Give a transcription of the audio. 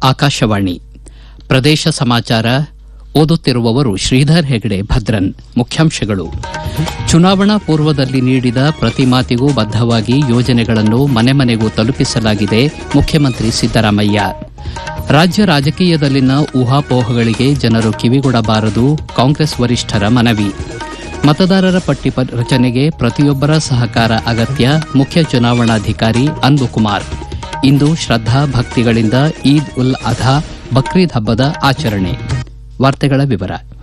ಆಕಾಶವಾಣಿ ಪ್ರದೇಶ ಸಮಾಚಾರ ಓದುತ್ತಿರುವವರು ಶ್ರೀಧರ್ ಹೆಗಡೆ ಭದ್ರನ್ ಮುಖ್ಯಾಂಶಗಳು ಚುನಾವಣಾ ಪೂರ್ವದಲ್ಲಿ ನೀಡಿದ ಪ್ರತಿ ಮಾತಿಗೂ ಬದ್ದವಾಗಿ ಯೋಜನೆಗಳನ್ನು ಮನೆ ಮನೆಗೂ ತಲುಪಿಸಲಾಗಿದೆ ಮುಖ್ಯಮಂತ್ರಿ ಸಿದ್ದರಾಮಯ್ಯ ರಾಜ್ಯ ರಾಜಕೀಯದಲ್ಲಿನ ಊಹಾಪೋಹಗಳಿಗೆ ಜನರು ಕಿವಿಗೊಡಬಾರದು ಕಾಂಗ್ರೆಸ್ ವರಿಷ್ಠರ ಮನವಿ ಮತದಾರರ ಪಟ್ಟಿ ಪ- ರಚನೆಗೆ ಪ್ರತಿಯೊಬ್ಬರ ಸಹಕಾರ ಅಗತ್ಯ ಮುಖ್ಯ ಚುನಾವಣಾಧಿಕಾರಿ ಅನ್ಬುಕುಮಾರ್ ಇಂದು ಶ್ರದ್ದಾ ಭಕ್ತಿಗಳಿಂದ ಈದ್ ಉಲ್ ಅಧಾ ಬಕ್ರೀದ್ ಹಬ್ಬದ ಆಚರಣೆ ವಾರ್ತೆಗಳ ವಿವರ